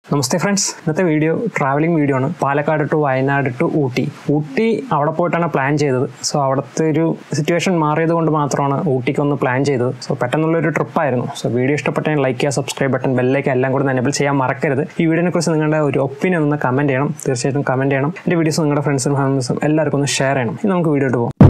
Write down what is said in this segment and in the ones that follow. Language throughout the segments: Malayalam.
നമസ്തേ ഫ്രണ്ട്സ് ഇന്നത്തെ വീഡിയോ ട്രാവലിംഗ് വീഡിയോ ആണ് പാലക്കാട് ടു വയനാട് ടു ഊട്ടി ഊട്ടി അവിടെ പോയിട്ടാണ് പ്ലാൻ ചെയ്തത് സോ അവിടുത്തെ ഒരു സിറ്റുവേഷൻ മാറിയത് കൊണ്ട് മാത്രമാണ് ഊട്ടിക്ക് ഒന്ന് പ്ലാൻ ചെയ്തത് സോ പെട്ടെന്നുള്ളൊരു ട്രിപ്പായിരുന്നു സോ വീഡിയോ ഇഷ്ടപ്പെട്ടാൽ ലൈക്ക് ചെയ്യുക സബ്സ്ക്രൈബ് ബട്ടൺ ബെല്ലേക്ക് എല്ലാം കൂടി എനേബിൾ ചെയ്യാൻ മറക്കരുത് ഈ വീഡിയോനെ കുറിച്ച് നിങ്ങളുടെ ഒരു ഒപ്പീനിയൻ ഒന്ന് കമൻറ്റ് ചെയ്യണം തീർച്ചയായിട്ടും കമൻറ്റ് ചെയ്യണം എൻ്റെ വീഡിയോസ് നിങ്ങളുടെ ഫ്രണ്ട്സും ഫാമിലീസും എല്ലാവർക്കും ഒന്ന് ഷെയർ ചെയ്യണം ഇനി നമുക്ക് വീഡിയോ പോകാം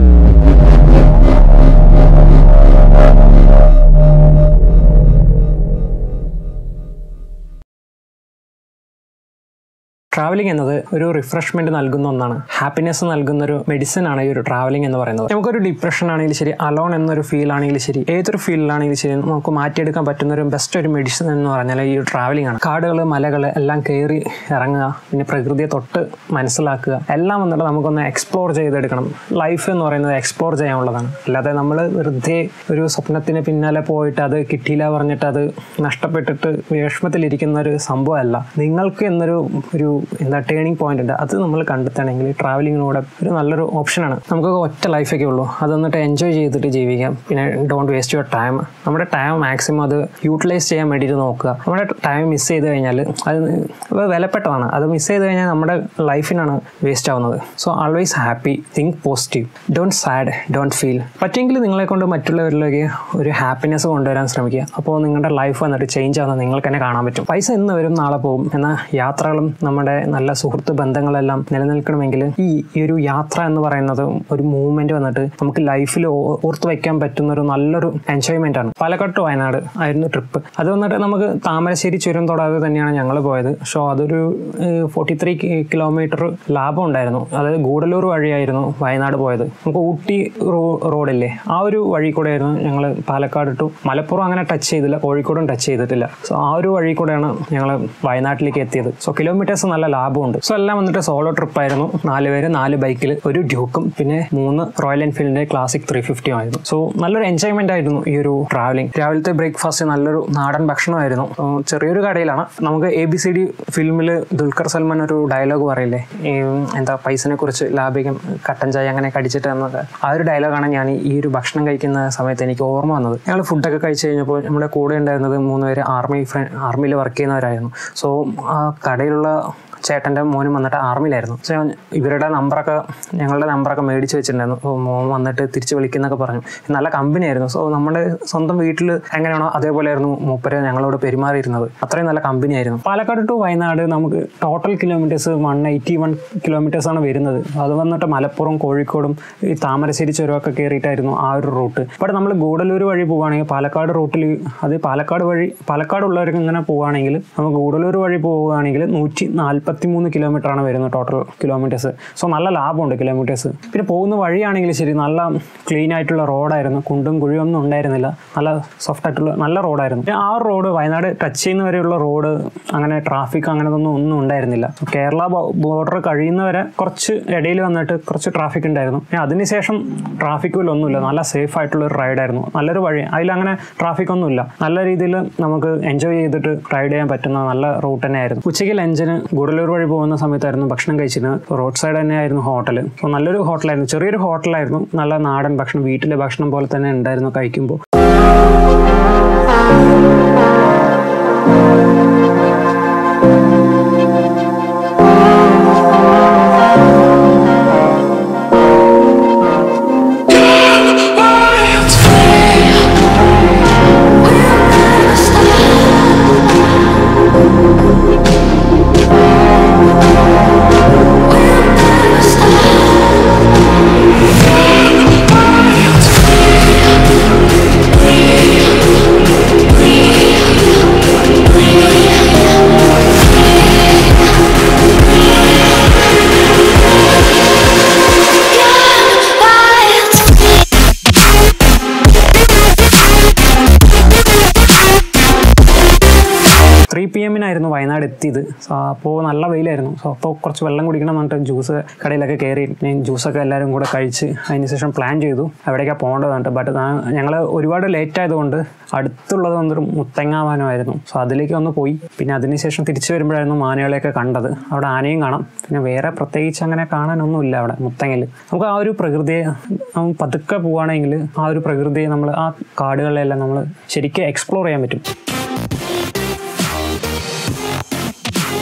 ട്രാവലിംഗ് എന്നത് ഒരു റിഫ്രഷ്മെന്റ് നൽകുന്ന ഒന്നാണ് ഹാപ്പിനെസ് നൽകുന്ന ഒരു മെഡിസിൻ ആണ് ഈ ഒരു ട്രാവലിംഗ് എന്ന് പറയുന്നത് നമുക്കൊരു ഡിപ്രഷൻ ആണെങ്കിലും ശരി അലോൺ എന്നൊരു ഫീൽ ആണെങ്കിലും ശരി ഏതൊരു ഫീലിലാണെങ്കിലും ശരി നമുക്ക് മാറ്റിയെടുക്കാൻ പറ്റുന്ന ഒരു ബെസ്റ്റ് ഒരു മെഡിസിൻ എന്ന് പറഞ്ഞാൽ ഈ ഒരു ട്രാവലിംഗ് ആണ് കാടുകൾ മലകൾ എല്ലാം കയറി ഇറങ്ങുക പിന്നെ പ്രകൃതിയെ തൊട്ട് മനസ്സിലാക്കുക എല്ലാം വന്നിട്ട് നമുക്കൊന്ന് എക്സ്പ്ലോർ ചെയ്തെടുക്കണം ലൈഫ് എന്ന് പറയുന്നത് എക്സ്പ്ലോർ ചെയ്യാനുള്ളതാണ് അല്ലാതെ നമ്മൾ വെറുതെ ഒരു സ്വപ്നത്തിന് പിന്നാലെ പോയിട്ട് അത് കിട്ടിയില്ല പറഞ്ഞിട്ട് അത് നഷ്ടപ്പെട്ടിട്ട് വിഷമത്തിലിരിക്കുന്ന ഒരു സംഭവമല്ല നിങ്ങൾക്ക് എന്നൊരു ഒരു എന്താ ടേണിംഗ് പോയിന്റ് ഉണ്ട് അത് നമ്മൾ കണ്ടെത്തണമെങ്കിൽ ട്രാവലിങ്ങിനൂടെ ഒരു നല്ലൊരു ഓപ്ഷനാണ് നമുക്ക് ഒറ്റ ലൈഫൊക്കെ ഉള്ളൂ അത് എന്നിട്ട് എൻജോയ് ചെയ്തിട്ട് ജീവിക്കാം പിന്നെ ഡോണ്ട് വേസ്റ്റ് യുവർ ടൈം നമ്മുടെ ടൈം മാക്സിമം അത് യൂട്ടിലൈസ് ചെയ്യാൻ വേണ്ടിയിട്ട് നോക്കുക നമ്മുടെ ടൈം മിസ് ചെയ്ത് കഴിഞ്ഞാൽ അത് വിലപ്പെട്ടതാണ് അത് മിസ് ചെയ്ത് കഴിഞ്ഞാൽ നമ്മുടെ ലൈഫിനാണ് വേസ്റ്റ് ആവുന്നത് so always happy think positive don't sad don't feel പറ്റുമെങ്കിൽ നിങ്ങളെ കൊണ്ട് മറ്റുള്ളവരിലേക്ക് ഒരു ഹാപ്പിനെസ് കൊണ്ടുവരാൻ ശ്രമിക്കുക അപ്പോൾ നിങ്ങളുടെ ലൈഫ് വന്നിട്ട് ചേഞ്ച് ആവുന്നത് നിങ്ങൾക്ക് തന്നെ കാണാൻ പറ്റും പൈസ ഇന്ന് വരും നാളെ പോകും എന്നാൽ യാത്രകളും നമ്മുടെ നല്ല സുഹൃത്ത് ബന്ധങ്ങളെല്ലാം നിലനിൽക്കണമെങ്കിൽ ഈ ഈ ഒരു യാത്ര എന്ന് പറയുന്നത് ഒരു മൂവ്മെന്റ് വന്നിട്ട് നമുക്ക് ലൈഫിൽ ഓർത്ത് വയ്ക്കാൻ പറ്റുന്ന ഒരു നല്ലൊരു എൻജോയ്മെന്റ് ആണ് പാലക്കാട് to വയനാട് ആയിരുന്നു ട്രിപ്പ് അത് വന്നിട്ട് നമുക്ക് താമരശ്ശേരി ചുരം തൊടാതെ തന്നെയാണ് ഞങ്ങൾ പോയത് സോ അതൊരു ഫോർട്ടി ത്രീ കിലോമീറ്റർ ലാഭം ഉണ്ടായിരുന്നു അതായത് ഗൂഡല്ലൂർ വഴിയായിരുന്നു വയനാട് പോയത് നമുക്ക് ഊട്ടി റോഡില്ലേ ആ ഒരു വഴി കൂടെ ആയിരുന്നു ഞങ്ങൾ പാലക്കാട് ടു മലപ്പുറം അങ്ങനെ ടച്ച് ചെയ്തില്ല കോഴിക്കോടും ടച്ച് ചെയ്തിട്ടില്ല സോ ആ ഒരു വഴി കൂടെയാണ് ഞങ്ങൾ വയനാട്ടിലേക്ക് എത്തിയത് സോ കിലോമീറ്റേഴ്സ് നല്ല ലാഭമുണ്ട് സോ എല്ലാം വന്നിട്ട് സോളോ ട്രിപ്പ് ആയിരുന്നു നാല് പേര് നാല് ബൈക്കിൽ ഒരു ഡ്യൂക്കും പിന്നെ മൂന്ന് റോയൽ എൻഫീൽഡിന്റെ ക്ലാസിക് ത്രീ ഫിഫ്റ്റി ആയിരുന്നു സോ നല്ലൊരു എൻജോയ്മെന്റ് ആയിരുന്നു ഈ ഒരു ട്രാവലിംഗ് രാവിലത്തെ ബ്രേക്ക്ഫാസ്റ്റ് നല്ലൊരു നാടൻ ഭക്ഷണമായിരുന്നു So, ചെറിയൊരു കടയിലാണ് നമുക്ക് എ ബി സി ഡി ഫിലിമിൽ ദുൽഖർ സൽമാൻ ഒരു ഡയലോഗ് പറയില്ലേ ഈ എന്താ പൈസനെ കുറിച്ച് ലാഭിക്കും കട്ടൻ ചായ അങ്ങനെ കടിച്ചിട്ട് എന്നൊക്കെ ആ ഒരു ഡയലോഗാണ് ഞാൻ ഈ ഒരു ഭക്ഷണം കഴിക്കുന്ന സമയത്ത് എനിക്ക് ഓർമ്മ വന്നത് ഞങ്ങൾ ഫുഡൊക്കെ കഴിച്ച് കഴിഞ്ഞപ്പോൾ നമ്മുടെ കൂടെ ഉണ്ടായിരുന്നത് മൂന്ന് പേര് ആർമി ആർമിയിൽ വർക്ക് ചെയ്യുന്നവരായിരുന്നു സോ ആ കടയിലുള്ള ചേട്ടൻ്റെ മോനും വന്നിട്ട് ആർമിയിലായിരുന്നു സോ ഞാൻ ഇവരുടെ നമ്പറൊക്കെ ഞങ്ങളുടെ നമ്പറൊക്കെ മേടിച്ച് വെച്ചിട്ടുണ്ടായിരുന്നു സോ മോൻ വന്നിട്ട് തിരിച്ച് വിളിക്കുന്നൊക്കെ പറഞ്ഞു നല്ല കമ്പനി ആയിരുന്നു സോ നമ്മുടെ സ്വന്തം വീട്ടിൽ എങ്ങനെയാണോ അതേപോലെയായിരുന്നു മൂപ്പര് ഞങ്ങളോട് പെരുമാറിയിരുന്നത് അത്രയും നല്ല കമ്പനി ആയിരുന്നു പാലക്കാട് ടു വയനാട് നമുക്ക് total kilometres one eighty one kilometres ആണ് വരുന്നത് അത് വന്നിട്ട് മലപ്പുറം കോഴിക്കോടും ഈ താമരശ്ശേരി ചുരമൊക്കെ കയറിയിട്ടായിരുന്നു ആ ഒരു റൂട്ട് ഇവിടെ നമ്മൾ ഗൂഡല്ലൂർ വഴി പോവുകയാണെങ്കിൽ പാലക്കാട് റൂട്ടിൽ അത് പാലക്കാട് വഴി പാലക്കാട് ഉള്ളവർക്ക് ഇങ്ങനെ പോവുകയാണെങ്കിൽ നമുക്ക് ഗൂഡല്ലൂർ വഴി പോവുകയാണെങ്കിൽ നൂറ്റി നാൽപ്പത്തി മൂന്ന് കിലോമീറ്റർ ആണ് വരുന്നത് ടോട്ടൽ കിലോമീറ്റേഴ്സ് സോ നല്ല ലാഭമുണ്ട് കിലോമീറ്റേഴ്സ് പിന്നെ പോകുന്ന വഴിയാണെങ്കിൽ ശരി നല്ല ക്ലീൻ ആയിട്ടുള്ള റോഡായിരുന്നു കുണ്ടും കുഴിയും ഒന്നും ഉണ്ടായിരുന്നില്ല നല്ല സോഫ്റ്റ് ആയിട്ടുള്ള നല്ല റോഡായിരുന്നു പിന്നെ ആ റോഡ് വയനാട് ടച്ച് ചെയ്യുന്ന വരെയുള്ള റോഡ് അങ്ങനെ ട്രാഫിക് അങ്ങനെ ഒന്നും ഒന്നും ഉണ്ടായിരുന്നില്ല കേരള ബോർഡർ കഴിയുന്നവരെ കുറച്ച് ഇടയിൽ വന്നിട്ട് കുറച്ച് ട്രാഫിക് ഉണ്ടായിരുന്നു പിന്നെ അതിനുശേഷം ട്രാഫിക്കിൽ ഒന്നുമില്ല നല്ല സേഫ് ആയിട്ടുള്ള ഒരു റൈഡായിരുന്നു നല്ലൊരു വഴി അതിലങ്ങനെ ട്രാഫിക് ഒന്നുമില്ല നല്ല രീതിയിൽ നമുക്ക് എൻജോയ് ചെയ്തിട്ട് റൈഡ് ചെയ്യാൻ പറ്റുന്ന നല്ല റൂട്ട് തന്നെയായിരുന്നു ഉച്ചയ്ക്ക് ലഞ്ചിന് ഗുഡലൂർ വഴി പോകുന്ന സമയത്തായിരുന്നു ഭക്ഷണം കഴിച്ചിരുന്നത് റോഡ് സൈഡ് തന്നെയായിരുന്നു ഹോട്ടൽ അപ്പോൾ നല്ലൊരു ഹോട്ടലായിരുന്നു ചെറിയൊരു ഹോട്ടലായിരുന്നു നല്ല നാടൻ ഭക്ഷണം വീട്ടിലെ ഭക്ഷണം പോലെ തന്നെ ഉണ്ടായിരുന്നു കഴിക്കുമ്പോൾ ത്രീ പി എമ്മിനായിരുന്നു വയനാട് എത്തിയത് സോ അപ്പോൾ നല്ല വെയിലായിരുന്നു സോ അപ്പോൾ കുറച്ച് വെള്ളം കുടിക്കണം എന്ന് പറഞ്ഞിട്ട് ജ്യൂസ് കടയിലൊക്കെ കയറി ഞാൻ ജ്യൂസൊക്കെ എല്ലാവരും കൂടെ കഴിച്ച് അതിനുശേഷം പ്ലാൻ ചെയ്തു എവിടേക്കാണ് പോകേണ്ടതുണ്ട് ബട്ട് ഞങ്ങൾ ഒരുപാട് ലേറ്റ് ആയതുകൊണ്ട് അടുത്തുള്ളത് വന്നൊരു മുത്തങ്ങാവാനമായിരുന്നു സോ അതിലേക്ക് ഒന്ന് പോയി പിന്നെ അതിനുശേഷം തിരിച്ചു വരുമ്പോഴായിരുന്നു മാനുകളെയൊക്കെ കണ്ടത് അവിടെ ആനയും കാണാം പിന്നെ വേറെ പ്രത്യേകിച്ച് അങ്ങനെ കാണാനൊന്നുമില്ല അവിടെ മുത്തങ്ങയിൽ നമുക്ക് ആ ഒരു പ്രകൃതിയെ ഉം, പതുക്കെ പോവുകയാണെങ്കിൽ ആ ഒരു പ്രകൃതിയെ നമ്മൾ ആ കാടുകളിലെല്ലാം നമ്മൾ ശരിക്കും എക്സ്പ്ലോർ ചെയ്യാൻ പറ്റും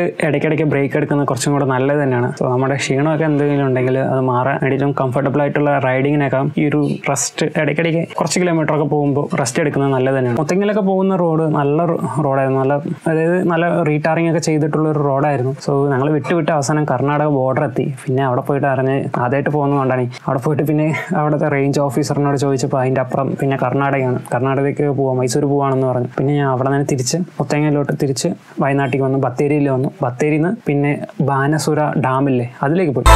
ഇടയ്ക്കിടയ്ക്ക് ബ്രേക്ക് എടുക്കുന്നത് കുറച്ചും കൂടെ നല്ലത് തന്നെയാണ് സോ നമ്മുടെ ക്ഷീണമൊക്കെ എന്തെങ്കിലും ഉണ്ടെങ്കിൽ അത് മാറാൻ വേണ്ടിയിട്ടും കംഫർട്ടബിൾ ആയിട്ടുള്ള റൈഡിങ്ങിനൊക്കെ ഈ ഒരു റെസ്റ്റ് ഇടയ്ക്കിടയ്ക്ക് കുറച്ച് കിലോമീറ്റർ ഒക്കെ പോകുമ്പോൾ റെസ്റ്റ് എടുക്കുന്നത് നല്ലത് തന്നെയാണ് മൊത്തങ്ങിലൊക്കെ പോകുന്ന റോഡ് നല്ല റോഡായിരുന്നു നല്ല അതായത് നല്ല റീടാറിംഗ് ഒക്കെ ചെയ്തിട്ടുള്ള ഒരു റോഡായിരുന്നു സോ ഞങ്ങൾ വിട്ട് വിട്ട് അവസാനം കർണാടക ബോർഡർ എത്തി പിന്നെ അവിടെ പോയിട്ട് അറിഞ്ഞ് ആദ്യമായിട്ട് പോകുന്നതുകൊണ്ടാണ് അവിടെ പോയിട്ട് പിന്നെ അവിടുത്തെ റേഞ്ച് ഓഫീസറിനോട് ചോദിച്ചപ്പോൾ അതിൻ്റെ അപ്പുറം പിന്നെ കർണാടകയാണ് കർണാടകയ്ക്ക് പോവാം മൈസൂർ പോവാണെന്ന് പറഞ്ഞു പിന്നെ ഞാൻ അവിടെ നിന്ന് തിരിച്ച് മുത്തങ്ങയിലോട്ട് തിരിച്ച് വയനാട്ടിലേക്ക് വന്നു ബത്തേരിയിൽ വന്നു ബത്തേരിയിൽ നിന്ന് പിന്നെ ബാനസുര ഡാമില്ലേ അതിലേക്ക് പോയി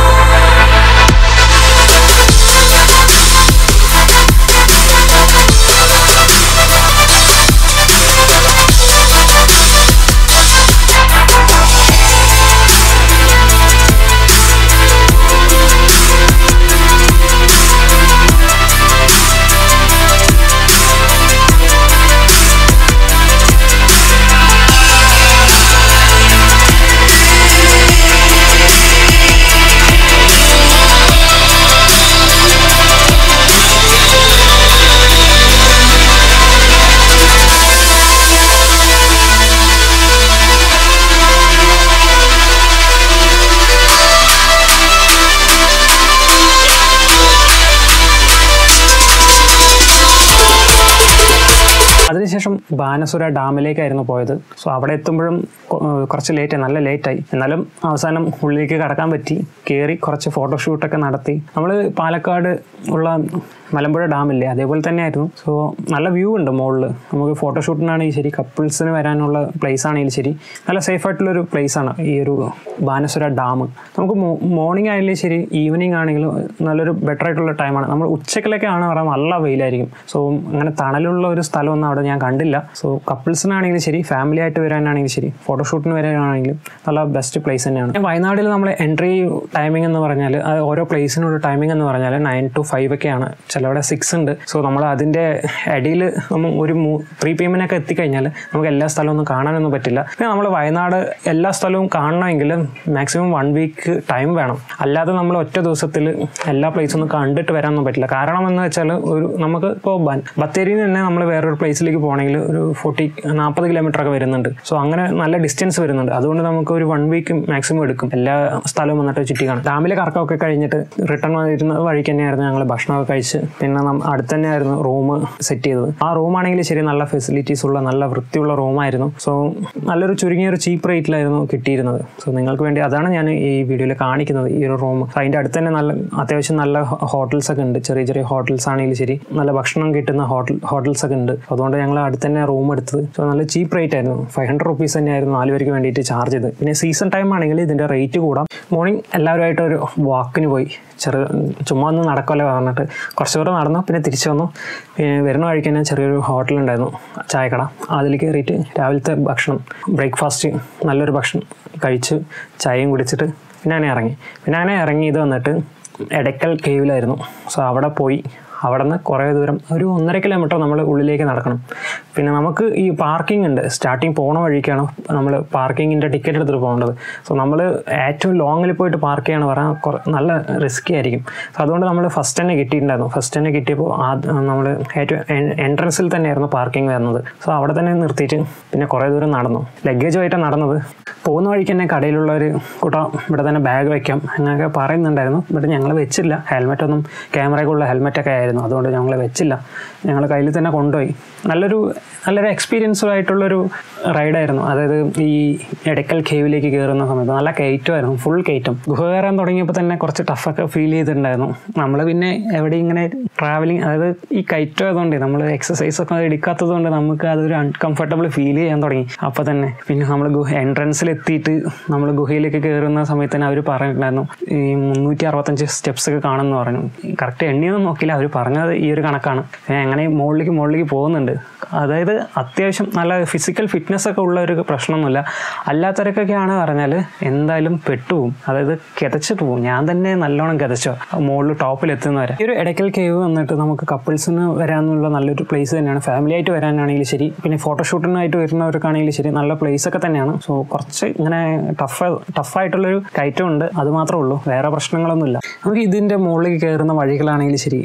അതിനുശേഷം ബാനസുര ഡാമിലേക്കായിരുന്നു പോയത് സോ അവിടെ എത്തുമ്പോഴും കൊ- ഏർ കുറച്ച് ലേറ്റായി നല്ല ലേറ്റായി എന്നാലും അവസാനം ഉള്ളിലേക്ക് കടക്കാൻ പറ്റി കയറി കുറച്ച് ഫോട്ടോഷൂട്ടൊക്കെ നടത്തി നമ്മൾ പാലക്കാട് ഉള്ള മലമ്പുഴ ഡാമില്ലേ അതേപോലെ തന്നെയായിരുന്നു സോ നല്ല വ്യൂ ഉണ്ട് മുകളിൽ നമുക്ക് ഫോട്ടോഷൂട്ടിനാണെങ്കിൽ ശരി കപ്പിൾസിന് വരാനുള്ള പ്ലേസ് ആണെങ്കിലും ശരി നല്ല സേഫ് ആയിട്ടുള്ളൊരു place ആണ് ഈ ഒരു ബാനസുര ഡാം നമുക്ക് മോർണിംഗ് ആയാലും ശരി ഈവനിങ് ആണെങ്കിലും നല്ലൊരു ബെറ്റർ ആയിട്ടുള്ള ടൈമാണ് നമ്മൾ ഉച്ചക്കിലൊക്കെയാണ് പറയാൻ നല്ല വെയിലായിരിക്കും സോ അങ്ങനെ തണലുള്ള ഒരു സ്ഥലമൊന്നും അവിടെ ഞാൻ കണ്ടില്ല സോ കപ്പിൾസിനാണെങ്കിലും ശരി ഫാമിലി ആയിട്ട് വരാനാണെങ്കിലും ശരി ഫോട്ടോഷൂട്ടിന് വരാനാണെങ്കിലും നല്ല ബെസ്റ്റ് പ്ലേസ് തന്നെയാണ് വയനാട്ടിൽ നമ്മൾ എൻട്രി ടൈമിംഗ് എന്ന് പറഞ്ഞാൽ അത് ഓരോ പ്ലേസിനുള്ള ടൈമിംഗ് എന്ന് പറഞ്ഞാൽ നയൻ ടു ഫൈവ് ഒക്കെയാണ് ചിലവിടെ സിക്സ് ഉണ്ട് സോ നമ്മൾ അതിൻ്റെ ഇടയിൽ നമ്മൾ ഒരു പ്രീ പേയ്മെൻ്റ് ഒക്കെ എത്തിക്കഴിഞ്ഞാൽ നമുക്ക് എല്ലാ സ്ഥലവും ഒന്നും കാണാനൊന്നും പറ്റില്ല പിന്നെ നമ്മൾ വയനാട് എല്ലാ സ്ഥലവും കാണണമെങ്കിൽ മാക്സിമം വൺ വീക്ക് ടൈം വേണം അല്ലാതെ നമ്മൾ ഒറ്റ ദിവസത്തിൽ എല്ലാ പ്ലേസും ഒന്നും കണ്ടിട്ട് വരാനൊന്നും പറ്റില്ല കാരണം എന്ന് വെച്ചാൽ ഒരു നമുക്ക് ഇപ്പോൾ ബത്തേരിയിൽ നിന്ന് തന്നെ നമ്മൾ വേറൊരു പ്ലേസിലേക്ക് പോകണമെങ്കിൽ ഒരു ഫോർട്ടി നാൽപ്പത് കിലോമീറ്റർ ഒക്കെ വരുന്നുണ്ട് സോ അങ്ങനെ നല്ല ഡിസ്റ്റൻസ് വരുന്നുണ്ട് അതുകൊണ്ട് നമുക്ക് ഒരു വൺ വീക്ക് മാക്സിമം എടുക്കും എല്ലാ സ്ഥലവും വന്നിട്ട് ചുറ്റി കാണും ഡാമിലെ കറക്കമൊക്കെ കഴിഞ്ഞിട്ട് റിട്ടേൺ വരുന്ന വഴിക്ക് തന്നെയായിരുന്നു ഞങ്ങൾ ഭക്ഷണമൊക്കെ കഴിച്ച് പിന്നെ നം അടുത്ത് തന്നെയായിരുന്നു റൂം സെറ്റ് ചെയ്തത് ആ റൂമാണെങ്കിൽ ശരി നല്ല ഫെസിലിറ്റീസ് ഉള്ള നല്ല വൃത്തിയുള്ള റൂമായിരുന്നു സോ നല്ലൊരു ചുരുങ്ങിയ ഒരു ചീപ്പ് റേറ്റിലായിരുന്നു കിട്ടിയിരുന്നത് സോ നിങ്ങൾക്ക് വേണ്ടി അതാണ് ഞാൻ ഈ വീഡിയോയിൽ കാണിക്കുന്നത് ഈ ഒരു റൂം അതിൻ്റെ അടുത്ത് തന്നെ നല്ല അത്യാവശ്യം നല്ല ഹോട്ടൽസ് ഒക്കെ ഉണ്ട് ചെറിയ ചെറിയ ഹോട്ടൽസ് ആണെങ്കിലും ശരി നല്ല ഭക്ഷണം കിട്ടുന്ന ഹോട്ടൽ ഹോട്ടൽസ് ഒക്കെ ഉണ്ട് അതുകൊണ്ട് ഞങ്ങൾ അടുത്ത് തന്നെ റൂം എടുത്തത് സോ നല്ല ചീപ്പ് റേറ്റ് ആയിരുന്നു ഫൈവ് ഹൺഡ്രഡ് റുപ്പീസ് തന്നെയായിരുന്നു നാല് പേർക്ക് വേണ്ടിയിട്ട് ചാർജ് ചെയ്ത് പിന്നെ സീസൺ ടൈം ആണെങ്കിൽ ഇതിൻ്റെ റേറ്റ് കൂടാം മോർണിംഗ് എല്ലാവരുമായിട്ട് ഒരു വാക്കിന് പോയി ചെറു ചുമ്മാ ഒന്ന് നടക്കുമല്ലോ പറഞ്ഞിട്ട് കുറച്ച് ദൂരം നടന്നു പിന്നെ തിരിച്ചു വന്നു പിന്നെ വരുന്ന വഴിക്ക് തന്നെ ചെറിയൊരു ഹോട്ടലുണ്ടായിരുന്നു ചായക്കട അതിൽ കയറിയിട്ട് രാവിലത്തെ ഭക്ഷണം ബ്രേക്ക്ഫാസ്റ്റ് നല്ലൊരു ഭക്ഷണം കഴിച്ച് ചായയും കുടിച്ചിട്ട് പിന്നെ അങ്ങനെ ഇറങ്ങി പിന്നെ അങ്ങനെ ഇറങ്ങി ഇത് വന്നിട്ട് എടക്കൽ കേവിലായിരുന്നു സോ അവിടെ പോയി അവിടെ നിന്ന് കുറേ ദൂരം ഒരു ഒന്നര കിലോമീറ്റർ നമ്മൾ ഉള്ളിലേക്ക് നടക്കണം പിന്നെ നമുക്ക് ഈ പാർക്കിംഗ് ഉണ്ട് സ്റ്റാർട്ടിങ് പോണ വഴിക്കാണ് നമ്മൾ പാർക്കിങ്ങിൻ്റെ ടിക്കറ്റ് എടുത്തിട്ട് പോകേണ്ടത് സോ നമ്മൾ ഏറ്റവും ലോങ്ങിൽ പോയിട്ട് പാർക്ക് ചെയ്യണം പറയാൻ കുറ- നല്ല റിസ്ക്കി ആയിരിക്കും സോ അതുകൊണ്ട് നമ്മൾ ഫസ്റ്റ് തന്നെ കിട്ടിയിട്ടുണ്ടായിരുന്നു ഫസ്റ്റ് തന്നെ കിട്ടിയപ്പോൾ നമ്മൾ ഏറ്റവും എൻട്രൻസിൽ തന്നെയായിരുന്നു പാർക്കിംഗ് വരുന്നത് സോ അവിടെ തന്നെ നിർത്തിയിട്ട് പിന്നെ കുറേ ദൂരം നടന്നു ലഗേജുമായിട്ട് നടന്നത് പോകുന്ന വഴിക്ക് തന്നെ കടയിലുള്ള ഒരു കൂട്ടം ഇവിടെ തന്നെ ബാഗ് വെക്കാം അങ്ങനെയൊക്കെ പറയുന്നുണ്ടായിരുന്നു ബട്ട് ഞങ്ങൾ വെച്ചില്ല ഹെൽമെറ്റ് ഒന്നും ക്യാമറയ്ക്കുള്ള ഹെൽമെറ്റൊക്കെ ആയിരുന്നു അതുകൊണ്ട് ഞങ്ങൾ വെച്ചില്ല ഞങ്ങൾ കയ്യിൽ തന്നെ കൊണ്ടുപോയി നല്ലൊരു നല്ലൊരു എക്സ്പീരിയൻസ് ആയിട്ടുള്ളൊരു റൈഡായിരുന്നു അതായത് ഈ എടക്കൽ കേവിലേക്ക് കയറുന്ന സമയത്ത് നല്ല കയറ്റമായിരുന്നു ഫുൾ കയറ്റം ഗുഹ കയറാൻ തുടങ്ങിയപ്പോൾ തന്നെ കുറച്ച് ടഫൊക്കെ ഫീൽ ചെയ്തിട്ടുണ്ടായിരുന്നു നമ്മൾ പിന്നെ എവിടെ ഇങ്ങനെ ട്രാവലിംഗ് അതായത് ഈ കയറ്റം ആയതുകൊണ്ട് നമ്മൾ എക്സസൈസ് ഒക്കെ എടുക്കാത്തത് കൊണ്ട് നമുക്ക് അതൊരു അൺകംഫർട്ടബിൾ ഫീൽ ചെയ്യാൻ തുടങ്ങി അപ്പോൾ തന്നെ പിന്നെ നമ്മൾ ഗുഹ എൻട്രൻസിൽ എത്തിയിട്ട് നമ്മൾ ഗുഹയിലേക്ക് കയറുന്ന സമയത്ത് തന്നെ അവർ പറഞ്ഞിട്ടുണ്ടായിരുന്നു ഈ മുന്നൂറ്റി അറുപത്തഞ്ച് സ്റ്റെപ്സ് ഒക്കെ കാണുമെന്ന് പറഞ്ഞു കറക്റ്റ് എണ്ണിയൊന്നും നോക്കില്ല അവർ പറഞ്ഞത് ഈ ഒരു കണക്കാണ് പിന്നെ അങ്ങനെ മുകളിലേക്ക് മുകളിലേക്ക് പോകുന്നുണ്ട് അതായത് അത്യാവശ്യം നല്ല ഫിസിക്കൽ ഫിറ്റ്നസ് ഒക്കെ ഉള്ള ഒരു പ്രശ്നമൊന്നുമില്ല അല്ലാത്തവരൊക്കെയാണ് പറഞ്ഞാൽ എന്തായാലും പെട്ടുപോകും അതായത് കിതച്ചിട്ട് പോകും ഞാൻ തന്നെ നല്ലോണം കിതച്ചോ മുകളിൽ ടോപ്പിൽ എത്തുന്നവരെ ഈ ഒരു ഇടയ്ക്കൽ കേവ് വന്നിട്ട് നമുക്ക് കപ്പിൾസിന് വരാനുള്ള നല്ലൊരു പ്ലേസ് തന്നെയാണ് ഫാമിലി ആയിട്ട് വരാനാണെങ്കിലും ശരി പിന്നെ ഫോട്ടോഷൂട്ടിനായിട്ട് വരുന്നവർക്കാണെങ്കിലും ശരി നല്ല പ്ലേസ് ഒക്കെ തന്നെയാണ് സോ കുറച്ച് ഇങ്ങനെ ടഫ് ടഫായിട്ടുള്ളൊരു കയറ്റം ഉണ്ട് അത് മാത്രമേ ഉള്ളൂ വേറെ പ്രശ്നങ്ങളൊന്നുമില്ല നമുക്ക് ഇതിൻ്റെ മുകളിലേക്ക് കയറുന്ന വഴികളാണെങ്കിലും ശരി നമുക്ക്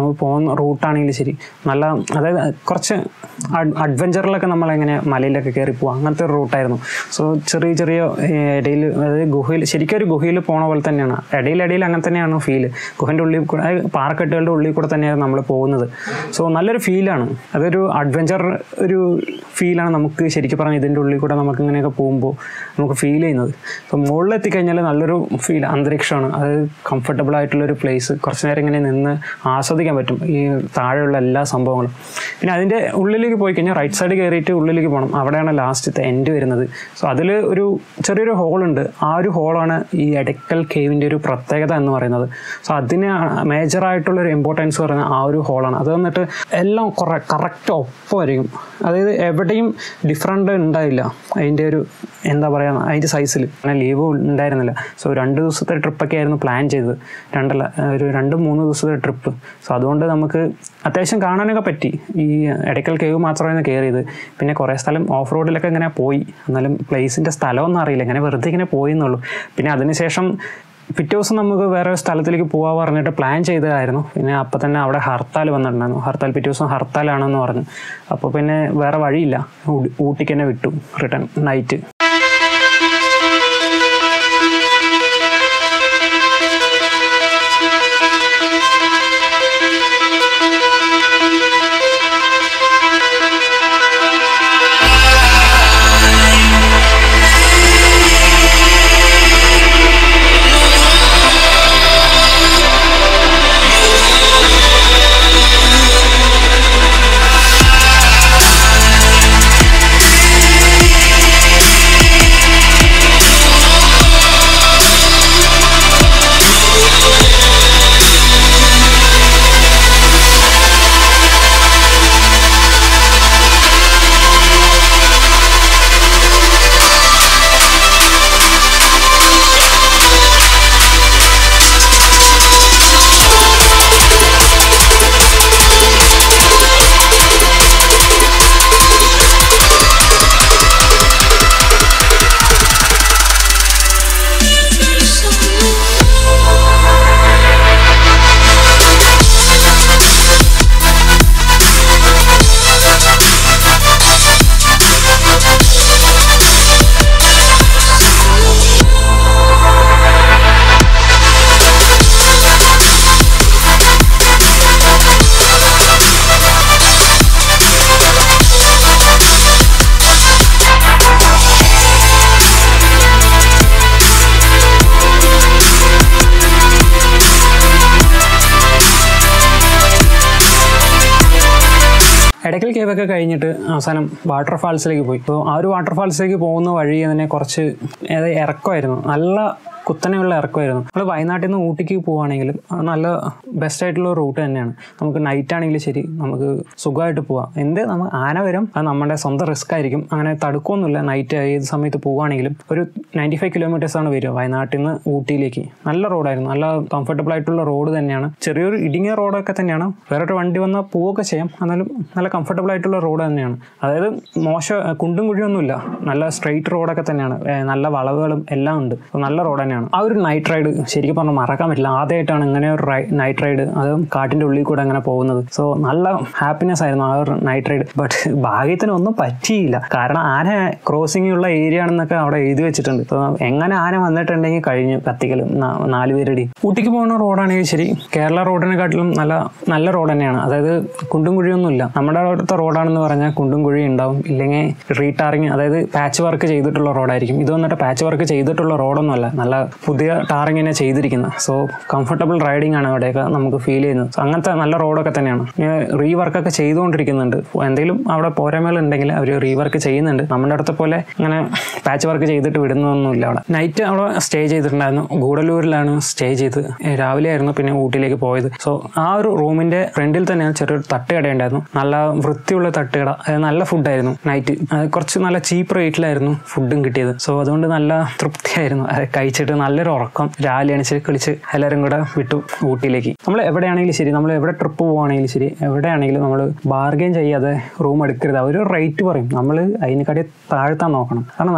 നമുക്ക് പോകുന്ന റൂട്ടാണെങ്കിലും ശരി നല്ല അതായത് കുറച്ച് അഡ്വഞ്ചറിലൊക്കെ നമ്മളെങ്ങനെ മലയിലൊക്കെ കയറി പോകും അങ്ങനത്തെ ഒരു റൂട്ടായിരുന്നു സോ ചെറിയ ചെറിയ ഏഹ്, ഇടയിൽ അതായത് ഗുഹയിൽ ശരിക്കും ഒരു ഗുഹയിൽ പോണ പോലെ തന്നെയാണ് ഇടയിലിടയിൽ അങ്ങനെ തന്നെയാണ് ഫീല് ഗുഹൻ്റെ ഉള്ളിൽ കൂടെ അതായത് പാറക്കെട്ടുകളുടെ ഉള്ളിൽ കൂടെ തന്നെയാണ് നമ്മൾ പോകുന്നത് സോ നല്ലൊരു ഫീലാണ് അതൊരു അഡ്വഞ്ചർ ഒരു ഫീലാണ് നമുക്ക് ശരിക്കും പറഞ്ഞാൽ ഇതിൻ്റെ ഉള്ളിൽ കൂടെ നമുക്ക് ഇങ്ങനെയൊക്കെ പോകുമ്പോൾ നമുക്ക് ഫീൽ ചെയ്യുന്നത് അപ്പോൾ മുകളിൽ എത്തിക്കഴിഞ്ഞാൽ നല്ലൊരു ഫീൽ അന്തരീക്ഷമാണ് അത് കംഫർട്ടബിൾ ആയിട്ടുള്ളൊരു പ്ലേസ് കുറച്ച് നേരം ഇങ്ങനെ നിന്ന് ആസ്വദിക്കാൻ പറ്റും ഈ താഴെയുള്ള എല്ലാ സംഭവങ്ങളും പിന്നെ അതിൻ്റെ ഉള്ളിലേക്ക് പോയി കഴിഞ്ഞാൽ റൈറ്റ് സൈഡ് കയറിയിട്ട് ഉള്ളിലേക്ക് പോകണം അവിടെയാണ് ലാസ്റ്റത്തെ എൻഡ് വരുന്നത് സോ അതിൽ ഒരു ചെറിയൊരു ഹോളുണ്ട് ആ ഒരു ഹോളാണ് ഈ എടക്കൽ കേവിൻ്റെ ഒരു പ്രത്യേകത എന്ന് പറയുന്നത് സോ അതിന് മേജറായിട്ടുള്ള ഒരു ഇമ്പോർട്ടൻസ് പറയുന്നത് ആ ഒരു ഹോളാണ് അത് വന്നിട്ട് എല്ലാം കുറേ കറക്റ്റ് ഒപ്പമായിരിക്കും അതായത് എവിടെയും ഡിഫറൻറ്റ് ഉണ്ടായില്ല അതിൻ്റെ ഒരു എന്താ പറയുക അതിൻ്റെ സൈസിൽ അങ്ങനെ ലീവ് ഉണ്ടായിരുന്നില്ല സോ രണ്ട് ദിവസത്തെ ട്രിപ്പൊക്കെ ആയിരുന്നു പ്ലാൻ ചെയ്തത് രണ്ടല്ല ഒരു രണ്ട് മൂന്ന് ദിവസത്തെ ട്രിപ്പ് സോ അതുകൊണ്ട് നമുക്ക് അത്യാവശ്യം കാണാനൊക്കെ പറ്റി ഈ ഇടയ്ക്കൽ കേവ് മാത്രമായിരുന്നു കയറിയത് പിന്നെ കുറേ സ്ഥലം ഓഫ് റോഡിലൊക്കെ ഇങ്ങനെ പോയി എന്നാലും പ്ലേസിൻ്റെ സ്ഥലമൊന്നും അറിയില്ല ഇങ്ങനെ വെറുതെ ഇങ്ങനെ പോയി എന്നുള്ളൂ പിന്നെ അതിനുശേഷം പിറ്റേ ദിവസം നമുക്ക് വേറെ ഒരു സ്ഥലത്തിലേക്ക് പോകാൻ പറഞ്ഞിട്ട് പ്ലാൻ ചെയ്തതായിരുന്നു പിന്നെ അപ്പം തന്നെ അവിടെ ഹർത്താൽ വന്നിട്ടുണ്ടായിരുന്നു ഹർത്താൽ പിറ്റേ ദിവസം ഹർത്താലാണെന്ന് പറഞ്ഞു അപ്പോൾ പിന്നെ വേറെ വഴിയില്ല ഊ- ഊട്ടിക്ക് തന്നെ വിട്ടു റിട്ടേൺ നൈറ്റ് ഇടയ്ക്കൽ കേവൊക്കെ കഴിഞ്ഞിട്ട് അവസാനം വാട്ടർ ഫാൾസിലേക്ക് പോയി അപ്പോൾ ആ ഒരു വാട്ടർ ഫാൾസിലേക്ക് പോകുന്ന വഴി അതിനെ കുറച്ച് അതായത് ഇറക്കമായിരുന്നു നല്ല കുത്തനെയുള്ള ഇറക്കമായിരുന്നു നമ്മൾ വയനാട്ടിൽ നിന്ന് ഊട്ടിക്ക് പോവുകയാണെങ്കിലും അത് നല്ല ബെസ്റ്റ് ആയിട്ടുള്ള റൂട്ട് തന്നെയാണ് നമുക്ക് നൈറ്റ് ആണെങ്കിലും ശരി നമുക്ക് സുഖമായിട്ട് പോവാം എന്ത് നമ്മൾ ആന വരും അത് നമ്മുടെ സ്വന്തം റിസ്ക് ആയിരിക്കും അങ്ങനെ തടുക്കൊന്നുമില്ല നൈറ്റ് ഏത് സമയത്ത് പോവുകയാണെങ്കിലും ഒരു നയൻറ്റി ഫൈവ് കിലോമീറ്റേഴ്സ് ആണ് വരിക വയനാട്ടിൽ നിന്ന് ഊട്ടിയിലേക്ക് നല്ല റോഡായിരുന്നു നല്ല കംഫർട്ടബിൾ ആയിട്ടുള്ള റോഡ് തന്നെയാണ് ചെറിയൊരു ഇടുങ്ങിയ റോഡൊക്കെ തന്നെയാണ് വേറൊരു വണ്ടി വന്നാൽ പോവുകയൊക്കെ ചെയ്യാം എന്നാലും നല്ല കംഫർട്ടബിൾ ആയിട്ടുള്ള റോഡ് തന്നെയാണ് അതായത് മോശം കുണ്ടും കുഴിയൊന്നുമില്ല നല്ല സ്ട്രെയിറ്റ് റോഡൊക്കെ തന്നെയാണ് ഏ, നല്ല വളവുകളും എല്ലാം ഉണ്ട് അപ്പോൾ നല്ല റോഡ് തന്നെയാണ് ആ ഒരു നൈറ്റ് റൈഡ് ശരിക്കും പറഞ്ഞാൽ മറക്കാൻ പറ്റില്ല ആദ്യമായിട്ടാണ് ഇങ്ങനെ ഒരു നൈറ്റ് റൈഡ് അതും കാട്ടിൻ്റെ ഉള്ളിൽ കൂടെ അങ്ങനെ പോകുന്നത് സോ നല്ല ഹാപ്പിനെസ് ആയിരുന്നു ആ ഒരു നൈറ്റ് റൈഡ് ബട്ട് ഭാഗ്യത്തിന് ഒന്നും പറ്റിയില്ല കാരണം ആന ക്രോസിംഗ് ഉള്ള ഏരിയ ആണെന്നൊക്കെ അവിടെ എഴുതി വെച്ചിട്ടുണ്ട് അപ്പോൾ എങ്ങനെ ആന വന്നിട്ടുണ്ടെങ്കിൽ കഴിഞ്ഞു കത്തിക്കലും നാ- നാല് പേരടി ഊട്ടിക്ക് പോകുന്ന റോഡാണെങ്കിൽ ശരി കേരള റോഡിനെക്കാട്ടിലും നല്ല നല്ല റോഡ് തന്നെയാണ് അതായത് കുണ്ടും കുഴിയൊന്നുമില്ല നമ്മുടെ അവിടുത്തെ റോഡാണെന്ന് പറഞ്ഞാൽ കുണ്ടും കുഴി ഉണ്ടാവും ഇല്ലെങ്കിൽ റീടാറിങ് അതായത് പാച്ച് വർക്ക് ചെയ്തിട്ടുള്ള റോഡായിരിക്കും ഇത് വന്നിട്ട് പാച്ച് വർക്ക് ചെയ്തിട്ടുള്ള റോഡൊന്നുമല്ല നല്ല പുതിയ ടാറിങ് തന്നെ ചെയ്തിരിക്കുന്നത് സോ കംഫർട്ടബിൾ റൈഡിംഗ് ആണ് അവിടെയൊക്കെ നമുക്ക് ഫീൽ ചെയ്യുന്നത് So അങ്ങനത്തെ നല്ല റോഡൊക്കെ തന്നെയാണ് റീ വർക്കൊക്കെ ചെയ്തുകൊണ്ടിരിക്കുന്നുണ്ട് എന്തെങ്കിലും അവിടെ പോരായ്മകൾ ഉണ്ടെങ്കിൽ അവർ റീ വർക്ക് ചെയ്യുന്നുണ്ട് നമ്മുടെ അടുത്ത പോലെ ഇങ്ങനെ പാച്ച് വർക്ക് ചെയ്തിട്ട് വിടുന്നൊന്നുമില്ല അവിടെ നൈറ്റ് അവിടെ സ്റ്റേ ചെയ്തിട്ടുണ്ടായിരുന്നു ഗൂഡല്ലൂരിലാണ് സ്റ്റേ ചെയ്ത് ഏ, രാവിലെ ആയിരുന്നു പിന്നെ ഊട്ടിയിലേക്ക് പോയത് സോ ആ ഒരു റൂമിന്റെ ഫ്രണ്ടിൽ തന്നെ ചെറിയൊരു തട്ടുകട ഉണ്ടായിരുന്നു നല്ല വൃത്തിയുള്ള തട്ടുകട അത് നല്ല ഫുഡായിരുന്നു നൈറ്റ് കുറച്ച് നല്ല ചീപ്പ് റേറ്റിലായിരുന്നു ഫുഡും കിട്ടിയത് സോ അതുകൊണ്ട് നല്ല തൃപ്തിയായിരുന്നു അത് കഴിച്ചിട്ട് നല്ലൊരു ഉറക്കം രാവിലെ എണിച്ച് കളിച്ച് എല്ലാവരും കൂടെ വിട്ടു ഊട്ടിയിലേക്ക് നമ്മൾ എവിടെയാണെങ്കിലും ശരി നമ്മൾ എവിടെ ട്രിപ്പ് പോവുകയാണെങ്കിലും ശരി എവിടെയാണെങ്കിലും നമ്മൾ ബാർഗെയിൻ ചെയ്യാതെ റൂം എടുക്കരുത് അവർ റേറ്റ് പറയും നമ്മൾ അതിനെക്കാട്ടി താഴ്ത്താൻ നോക്കണം കാരണം നമുക്ക്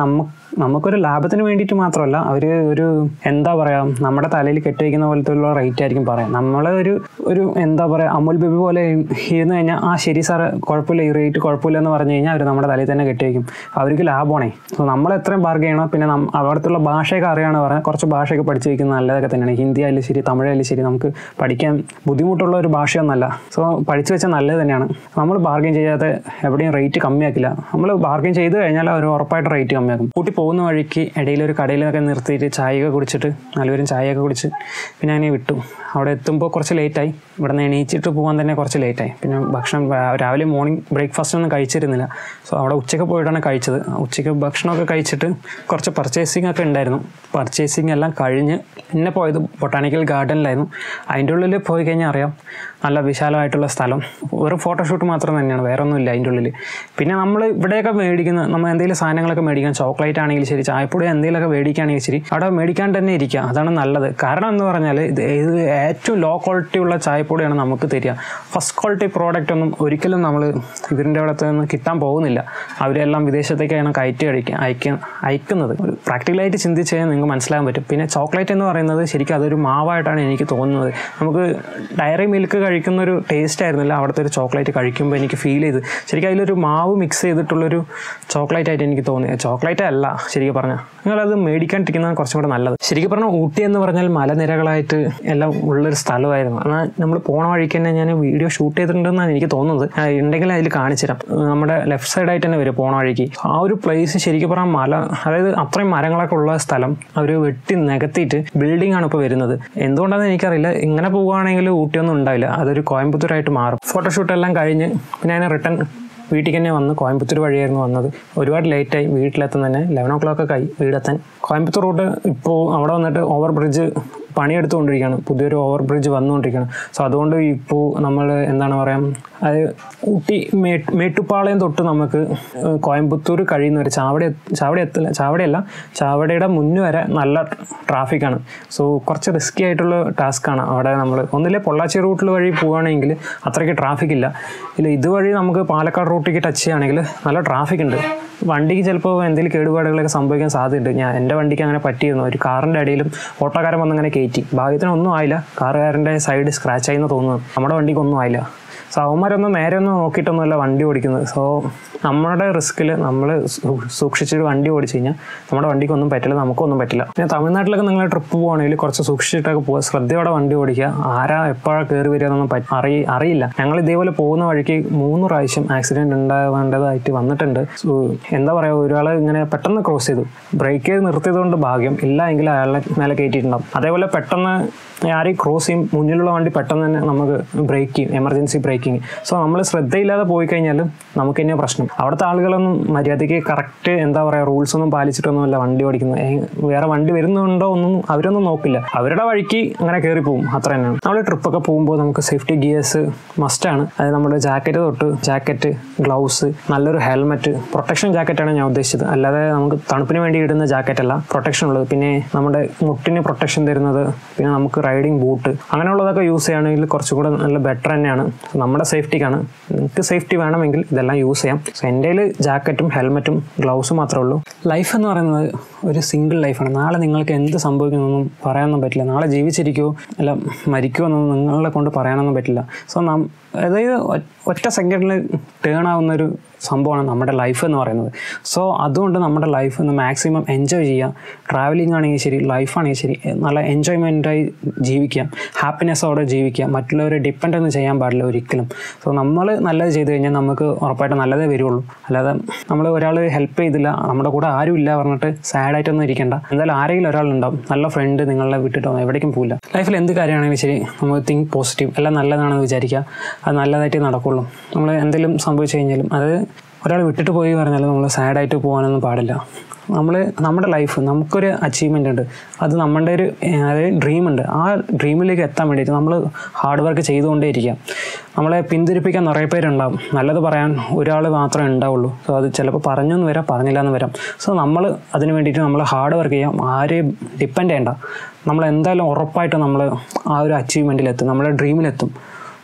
നമുക്കൊരു ലാഭത്തിന് വേണ്ടിയിട്ട് മാത്രമല്ല അവർ ഒരു എന്താ പറയുക നമ്മുടെ തലയിൽ കെട്ടിവയ്ക്കുന്ന പോലത്തെ ഉള്ള റേറ്റ് ആയിരിക്കും പറയാം നമ്മൾ ഒരു ഒരു എന്താ പറയുക അമുൽ ബേബി പോലെ ഇരുന്ന് കഴിഞ്ഞാൽ ആ ശരി സാറ് കുഴപ്പമില്ല ഈ റേറ്റ് കുഴപ്പമില്ല എന്ന് പറഞ്ഞു കഴിഞ്ഞാൽ അവർ നമ്മുടെ തലയിൽ തന്നെ കെട്ടിവയ്ക്കും അവർക്ക് ലാഭമാണേ സോ നമ്മൾ എത്രയും ബാർഗ് ചെയ്യണം പിന്നെ നം- അവിടുത്തെ ഭാഷയൊക്കെ അറിയാമെന്ന് പറഞ്ഞാൽ കുറച്ച് ഭാഷയൊക്കെ പഠിച്ച് വയ്ക്കുന്നത് നല്ലതൊക്കെ തന്നെയാണ് ഹിന്ദി ആയാലും ശരി തമിഴ് ആയാലും ശരി നമുക്ക് പഠിക്കാൻ ബുദ്ധിമുട്ടുള്ള ഒരു ഭാഷയൊന്നല്ല സോ പഠിച്ചു വെച്ചാൽ നല്ലത് തന്നെയാണ് നമ്മൾ ബാർഗെയിൻ ചെയ്യാതെ എവിടെയും റേറ്റ് കമ്മിയാക്കില്ല നമ്മൾ ബാർഗെയിൻ ചെയ്ത് കഴിഞ്ഞാൽ അവർ ഉറപ്പായിട്ട് റേറ്റ് കമ്മിയാക്കും കൂട്ടി പോകുന്ന വഴിക്ക് ഇടയിൽ ഒരു കടയിലൊക്കെ നിർത്തിയിട്ട് ചായയൊക്കെ കുടിച്ചിട്ട് നല്ലൊരു ചായയൊക്കെ കുടിച്ച് പിന്നെ അങ്ങനെ വിട്ടു അവിടെ എത്തുമ്പോൾ കുറച്ച് ലേറ്റായി ഇവിടെ നിന്ന് എണീച്ചിട്ട് പോകാൻ തന്നെ കുറച്ച് ലേറ്റായി പിന്നെ ഭക്ഷണം രാ- രാവിലെ മോർണിംഗ് ബ്രേക്ക്ഫാസ്റ്റ് ഒന്നും കഴിച്ചിരുന്നില്ല സോ അവിടെ ഉച്ചയ്ക്ക് പോയിട്ടാണ് കഴിച്ചത് ഉച്ചയ്ക്ക് ഭക്ഷണമൊക്കെ കഴിച്ചിട്ട് കുറച്ച് പർച്ചേസിംഗ് ഒക്കെ ഉണ്ടായിരുന്നു പർച്ചേസിംഗ് എല്ലാം കഴിഞ്ഞ് പിന്നെ പോയത് ബൊട്ടാണിക്കൽ ഗാർഡനിലായിരുന്നു അതിൻ്റെ ഉള്ളിൽ പോയി കഴിഞ്ഞാൽ അറിയാം നല്ല വിശാലമായിട്ടുള്ള സ്ഥലം ഒരു ഫോട്ടോഷൂട്ട് മാത്രം തന്നെയാണ് വേറെ ഒന്നുമില്ല അതിൻ്റെ ഉള്ളിൽ പിന്നെ നമ്മൾ ഇവിടെയൊക്കെ മേടിക്കുന്ന നമ്മൾ എന്തെങ്കിലും സാധനങ്ങളൊക്കെ മേടിക്കാൻ ചോക്ലേറ്റ് ആണെങ്കിലും ശരി ചായപ്പൊടി എന്തെങ്കിലുമൊക്കെ മേടിക്കുകയാണെങ്കിൽ ശരി അവിടെ മേടിക്കാണ്ട് തന്നെ ഇരിക്കുക അതാണ് നല്ലത് കാരണം എന്ന് പറഞ്ഞാൽ ഇത് ഇത് ഏറ്റവും ലോ ക്വാളിറ്റി ഉള്ള ചായപ്പൊടിയാണ് നമുക്ക് തരിക ഫസ്റ്റ് ക്വാളിറ്റി പ്രോഡക്റ്റ് ഒന്നും ഒരിക്കലും നമ്മൾ ഇവരിൻ്റെ അവിടുത്തെ നിന്ന് കിട്ടാൻ പോകുന്നില്ല അവരെല്ലാം വിദേശത്തേക്കാണ് കയറ്റി അടിക്കുക അയക്ക അയക്കുന്നത് ഒരു പ്രാക്ടിക്കലായിട്ട് ചിന്തിച്ച് കഴിഞ്ഞാൽ നിങ്ങൾക്ക് മനസ്സിലാക്കാൻ പറ്റും പിന്നെ ചോക്ലേറ്റ് എന്ന് പറയുന്നത് ശരിക്കും അതൊരു മാവായിട്ടാണ് എനിക്ക് തോന്നുന്നത് നമുക്ക് ഡയറി മിൽക്ക് കഴിക്കുന്ന ഒരു ടേസ്റ്റ് ആയിരുന്നില്ല അവിടുത്തെ ഒരു ചോക്ലേറ്റ് കഴിക്കുമ്പോൾ എനിക്ക് ഫീൽ ചെയ്ത് ശരിക്കും അതിലൊരു മാവ് മിക്സ് ചെയ്തിട്ടുള്ളൊരു ചോക്ലേറ്റ് ആയിട്ട് എനിക്ക് തോന്നി ചോക്ലേറ്റ് അല്ല ശരിക്കും പറഞ്ഞാൽ നിങ്ങളത് മേടിക്കാണ്ടിരിക്കുന്നതാണ് കുറച്ചും കൂടെ നല്ലത് ശരിക്കും പറഞ്ഞാൽ ഊട്ടി എന്ന് പറഞ്ഞാൽ മലനിരകളായിട്ട് എല്ലാം ഉള്ളൊരു സ്ഥലമായിരുന്നു എന്നാൽ നമ്മൾ പോണ വഴിക്ക് തന്നെ ഞാൻ വീഡിയോ ഷൂട്ട് ചെയ്തിട്ടുണ്ടെന്നാണ് എനിക്ക് തോന്നുന്നത് ആ, ഉണ്ടെങ്കിൽ അതിൽ കാണിച്ചു തരാം നമ്മുടെ ലെഫ്റ്റ് സൈഡായിട്ട് തന്നെ വരും പോണ വഴിക്ക് ആ ഒരു പ്ലേസ് ശരിക്കും പറഞ്ഞാൽ മല അതായത് അത്രയും മരങ്ങളൊക്കെ ഉള്ള സ്ഥലം അവർ വെട്ടി നികത്തിയിട്ട് ബിൽഡിംഗ് ആണ് ഇപ്പോൾ വരുന്നത് എന്തുകൊണ്ടാണെന്ന് എനിക്കറിയില്ല ഇങ്ങനെ പോവുകയാണെങ്കിൽ ഊട്ടിയൊന്നും ഉണ്ടാവില്ല അതൊരു കോയമ്പത്തൂരായിട്ട് മാറും ഫോട്ടോഷൂട്ട് എല്ലാം കഴിഞ്ഞ് പിന്നെ അതിനെ റിട്ടേൺ വീട്ടിൽ തന്നെ വന്ന് കോയമ്പത്തൂർ വഴിയായിരുന്നു വന്നത് ഒരുപാട് ലേറ്റായി വീട്ടിലെത്താൻ തന്നെ ലെവൻ ഓ ക്ലോക്ക് ഒക്കെ ആയി വീടെത്താൻ കോയമ്പത്തൂർ റൂട്ട് ഇപ്പോൾ അവിടെ വന്നിട്ട് ഓവർ ബ്രിഡ്ജ് പണിയെടുത്തുകൊണ്ടിരിക്കുകയാണ് പുതിയൊരു ഓവർ ബ്രിഡ്ജ് വന്നുകൊണ്ടിരിക്കുകയാണ് സോ അതുകൊണ്ട് ഇപ്പോൾ നമ്മൾ എന്താണ് പറയുക അത് ഊട്ടി മേ മേട്ടുപ്പാളയം തൊട്ട് നമുക്ക് ഏഹ് കോയമ്പത്തൂർ കഴിയുന്ന വരെ ചാവടി ചാവടി എത്തില്ല ചാവടിയല്ല ചാവടിയുടെ മുന്ന് വരെ നല്ല ട്രാഫിക്കാണ് സോ കുറച്ച് റിസ്കി ആയിട്ടുള്ള ടാസ്ക്കാണ് അവിടെ നമ്മൾ ഒന്നിലെ പൊള്ളാച്ചി റൂട്ടിൽ വഴി പോവുകയാണെങ്കിൽ അത്രയ്ക്ക് ട്രാഫിക് ഇല്ല ഇല്ല ഇതുവഴി നമുക്ക് പാലക്കാട് റൂട്ടിലേക്ക് ടച്ച് ചെയ്യുകയാണെങ്കിൽ നല്ല ട്രാഫിക് ഉണ്ട് വണ്ടിക്ക് ചിലപ്പോൾ എന്തെങ്കിലും കേടുപാടുകളൊക്കെ സംഭവിക്കാൻ സാധ്യതയുണ്ട് ഞാൻ എൻ്റെ വണ്ടിക്ക് അങ്ങനെ പറ്റിയിരുന്നു ഒരു കാറിൻ്റെ അടിയിലും ഓട്ടോക്കാരൻ വന്ന് അങ്ങനെ കയറ്റി ഭാഗ്യത്തിനൊന്നും ആയില്ല കാറുകാരൻ്റെ സൈഡ് സ്ക്രാച്ച് ആയി എന്ന് തോന്നുന്നു നമ്മുടെ വണ്ടിക്ക് ഒന്നും ആയില്ല സോ അവന്മാരൊന്നും നേരെ ഒന്നും നോക്കിയിട്ടൊന്നുമല്ല വണ്ടി ഓടിക്കുന്നത് സോ നമ്മുടെ റിസ്കിൽ നമ്മൾ സൂക്ഷിച്ചിട്ട് വണ്ടി ഓടിച്ചു കഴിഞ്ഞാൽ നമ്മുടെ വണ്ടിക്ക് ഒന്നും പറ്റില്ല നമുക്കൊന്നും പറ്റില്ല പിന്നെ തമിഴ്നാട്ടിലൊക്കെ നിങ്ങൾ ട്രിപ്പ് പോകണമെങ്കിൽ കുറച്ച് സൂക്ഷിച്ചിട്ടൊക്കെ പോകുക ശ്രദ്ധയോടെ വണ്ടി ഓടിക്കുക ആരാ എപ്പോഴാണ് കയറി വരിക എന്നൊന്നും പറ്റി അറിയ അറിയില്ല ഞങ്ങൾ ഇതേപോലെ പോകുന്ന വഴിക്ക് മൂന്ന് പ്രാവശ്യം ആക്സിഡൻറ്റ് ഉണ്ടാവേണ്ടതായിട്ട് വന്നിട്ടുണ്ട് സോ എന്താ പറയുക ഒരാൾ ഇങ്ങനെ പെട്ടെന്ന് ക്രോസ് ചെയ്തു ബ്രേക്ക് ചെയ്ത് നിർത്തിയതുകൊണ്ട് ഭാഗ്യം ഇല്ല എങ്കിൽ അയാളെ മേലെ കയറ്റിയിട്ടുണ്ടാവും അതേപോലെ പെട്ടെന്ന് ആരെയും ക്രോസ് ചെയ്യും മുന്നിലുള്ള വണ്ടി പെട്ടെന്ന് തന്നെ നമുക്ക് ബ്രേക്ക് ചെയ്യും എമർജൻസി ബ്രേക്കിംഗ് സോ നമ്മൾ ശ്രദ്ധയില്ലാതെ പോയി കഴിഞ്ഞാൽ നമുക്ക് തന്നെ പ്രശ്നം അവിടുത്തെ ആളുകളൊന്നും മര്യാദയ്ക്ക് കറക്റ്റ് എന്താ പറയുക റൂൾസ് ഒന്നും പാലിച്ചിട്ടൊന്നുമല്ല വണ്ടി ഓടിക്കുന്നത് ഏ, വേറെ വണ്ടി വരുന്നുണ്ടോ ഒന്നും അവരൊന്നും നോക്കില്ല അവരുടെ വഴിക്ക് അങ്ങനെ കയറി പോകും അത്ര തന്നെയാണ് നമ്മൾ ട്രിപ്പൊക്കെ പോകുമ്പോൾ നമുക്ക് സേഫ്റ്റി ഗിയേഴ്സ് മസ്റ്റാണ് അത് നമ്മുടെ ജാക്കറ്റ് തൊട്ട് ജാക്കറ്റ് ഗ്ലൗസ് നല്ലൊരു ഹെൽമെറ്റ് പ്രൊട്ടക്ഷൻ ജാക്കറ്റാണ് ഞാൻ ഉദ്ദേശിച്ചത് അല്ലാതെ നമുക്ക് തണുപ്പിന് വേണ്ടി ഇടുന്ന ജാക്കറ്റ് അല്ല പ്രൊട്ടക്ഷൻ ഉള്ളത് പിന്നെ നമ്മുടെ മുട്ടിന് പ്രൊട്ടക്ഷൻ തരുന്നത് പിന്നെ നമുക്ക് റൈഡിങ് ബൂട്ട് അങ്ങനെയുള്ളതൊക്കെ യൂസ് ചെയ്യുകയാണെങ്കിൽ കുറച്ചുകൂടെ നല്ല ബെറ്റർ തന്നെയാണ് നമ്മുടെ സേഫ്റ്റിക്കാണ് നിങ്ങൾക്ക് സേഫ്റ്റി വേണമെങ്കിൽ ഇതെല്ലാം യൂസ് ചെയ്യാം സോ എൻ്റെ കയ്യിൽ ജാക്കറ്റും ഹെൽമെറ്റും ഗ്ലൗസും മാത്രമേ ഉള്ളൂ ലൈഫ് എന്ന് പറയുന്നത് ഒരു സിംഗിൾ ലൈഫാണ് നാളെ നിങ്ങൾക്ക് എന്ത് സംഭവിക്കുന്നൊന്നും പറയാനൊന്നും പറ്റില്ല നാളെ ജീവിച്ചിരിക്കുമോ അല്ല മരിക്കുമോ എന്നൊന്നും നിങ്ങളെ കൊണ്ട് പറയാനൊന്നും പറ്റില്ല സോ നാം അതായത് ഒ- ഒറ്റ സെക്കൻഡിൽ ടേൺ ആവുന്ന ഒരു സംഭവമാണ് നമ്മുടെ ലൈഫ് എന്ന് പറയുന്നത് സോ അതുകൊണ്ട് നമ്മുടെ ലൈഫ് ഒന്ന് മാക്സിമം എൻജോയ് ചെയ്യുക ട്രാവലിംഗ് ആണെങ്കിൽ ശരി ലൈഫ് ആണെങ്കിൽ ശരി നല്ല എൻജോയ്മെൻറ്റായി ജീവിക്കുക ഹാപ്പിനെസ്സോടെ ജീവിക്കുക മറ്റുള്ളവരെ ഡിപ്പെൻഡ് ഒന്നും ചെയ്യാൻ പാടില്ല ഒരിക്കലും സോ നമ്മൾ നല്ലത് ചെയ്ത് കഴിഞ്ഞാൽ നമുക്ക് ഉറപ്പായിട്ട് നല്ലതേ വരുള്ളൂ അല്ലാതെ നമ്മൾ ഒരാൾ ഹെൽപ്പ് ചെയ്തില്ല നമ്മുടെ കൂടെ ആരും ഇല്ല പറഞ്ഞിട്ട് സാഡായിട്ടൊന്നും ഇരിക്കേണ്ട എന്തായാലും ആരെങ്കിലും ഒരാളുണ്ടാവും നല്ല ഫ്രണ്ട് നിങ്ങളെ വിട്ടിട്ടോ എവിടേക്കും പോകില്ല ലൈഫിൽ എന്ത് കാര്യമാണെങ്കിലും ശരി നമ്മൾ തിങ്ക് പോസിറ്റീവ് എല്ലാം നല്ലതാണെന്ന് വിചാരിക്കുക അത് നല്ലതായിട്ടേ നടക്കുള്ളൂ നമ്മൾ എന്തെങ്കിലും സംഭവിച്ചു കഴിഞ്ഞാലും അത് ഒരാൾ വിട്ടിട്ട് പോയി പറഞ്ഞാൽ നമ്മൾ സാഡായിട്ട് പോകാനൊന്നും പാടില്ല നമ്മൾ നമ്മുടെ ലൈഫ് നമുക്കൊരു അച്ചീവ്മെൻ്റ് ഉണ്ട് അത് നമ്മുടെ ഒരു ഏഹ്, അതായത് ഡ്രീം ഉണ്ട് ആ ഡ്രീമിലേക്ക് എത്താൻ വേണ്ടിയിട്ട് നമ്മൾ ഹാർഡ് വർക്ക് ചെയ്തുകൊണ്ടേ ഇരിക്കുക നമ്മളെ പിന്തിരിപ്പിക്കാൻ നിറയെ പേരുണ്ടാവും നല്ലത് പറയാൻ ഒരാൾ മാത്രമേ ഉണ്ടാവുള്ളൂ സോ അത് ചിലപ്പോൾ പറഞ്ഞു എന്ന് വരാം പറഞ്ഞില്ല എന്ന് വരാം സോ നമ്മൾ അതിന് വേണ്ടിയിട്ട് നമ്മൾ ഹാർഡ് വർക്ക് ചെയ്യാം ആരെയും ഡിപ്പെൻഡ് ചെയ്യണ്ട നമ്മൾ എന്തായാലും ഉറപ്പായിട്ട് നമ്മൾ ആ ഒരു അച്ചീവ്മെൻറ്റിലെത്തും നമ്മുടെ ഡ്രീമിലെത്തും സോ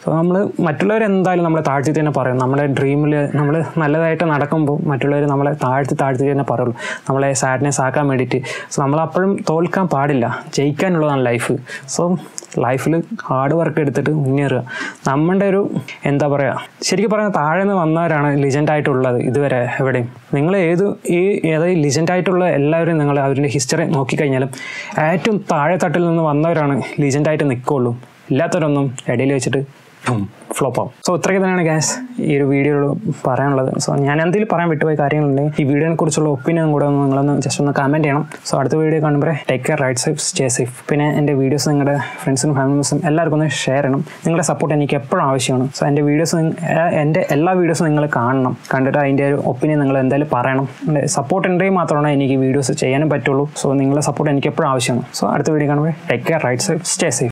സോ നമ്മൾ മറ്റുള്ളവർ എന്തായാലും നമ്മളെ താഴ്ത്തി തന്നെ പറയും നമ്മുടെ ഡ്രീമിൽ നമ്മൾ നല്ലതായിട്ട് നടക്കുമ്പോൾ മറ്റുള്ളവർ നമ്മളെ താഴ്ത്തി താഴ്ത്തി തന്നെ പറയുള്ളൂ നമ്മളെ സാഡ്നെസ് ആക്കാൻ വേണ്ടിയിട്ട് സോ നമ്മളപ്പോഴും തോൽക്കാൻ പാടില്ല ജയിക്കാനുള്ളതാണ് ലൈഫ് സോ ലൈഫിൽ ഹാർഡ് വർക്ക് എടുത്തിട്ട് മുന്നേറുക നമ്മുടെ ഒരു എന്താ പറയുക ശരിക്കും പറഞ്ഞാൽ താഴെ നിന്ന് വന്നവരാണ് ലിജൻഡ് ആയിട്ടുള്ളത് ഇതുവരെ എവിടെയും നിങ്ങൾ ഏത് ഈ അതായത് ലിജൻഡ് ആയിട്ടുള്ള എല്ലാവരും നിങ്ങൾ അവരുടെ ഹിസ്റ്ററി നോക്കിക്കഴിഞ്ഞാലും ഏറ്റവും താഴെ തട്ടിൽ നിന്ന് വന്നവരാണ് ലിജൻഡ് ആയിട്ട് നിൽക്കുള്ളൂ ഇല്ലാത്തവരൊന്നും ഇടയിൽ വെച്ചിട്ട് ഫ്ലോപ്പ് ആവും സോ ഇത്രയൊക്കെ തന്നെയാണ് ഗ്യാസ് ഈ ഒരു വീഡിയോയിൽ പറയാനുള്ളത് സോ ഞാൻ എന്തെങ്കിലും പറയാൻ വിട്ടുപോയ കാര്യങ്ങളുണ്ടെങ്കിൽ ഈ വീഡിയോനെ കുറിച്ചുള്ള ഒപ്പീനിയൻ കൂടെ ഒന്ന് നിങ്ങളൊന്ന് ജസ്റ്റ് ഒന്ന് കമൻറ്റ് ചെയ്യണം സോ അടുത്ത വീഡിയോ കാണുമ്പോൾ take care right safe stay safe പിന്നെ എൻ്റെ വീഡിയോസ് നിങ്ങളുടെ ഫ്രണ്ട്സിനും ഫാമിലീസും എല്ലാവർക്കും ഒന്ന് ഷെയർ ചെയ്യണം നിങ്ങളുടെ സപ്പോർട്ട് എനിക്ക് എപ്പോഴും ആവശ്യമാണ് സോ എൻ്റെ വീഡിയോസ് എൻ്റെ എല്ലാ വീഡിയോസും നിങ്ങൾ കാണണം കണ്ടിട്ട് അതിൻ്റെ ഒരു ഒപ്പീനിയൻ നിങ്ങൾ എന്തായാലും പറയണം സപ്പോർട്ട് ഉണ്ടെങ്കിൽ മാത്രമാണ് എനിക്ക് വീഡിയോസ് ചെയ്യാനും പറ്റുള്ളൂ സോ നിങ്ങളുടെ സപ്പോർട്ട് എനിക്ക് എപ്പോഴും ആവശ്യമാണ് സോ അടുത്ത വീഡിയോ കാണുമ്പോൾ take care right safe stay safe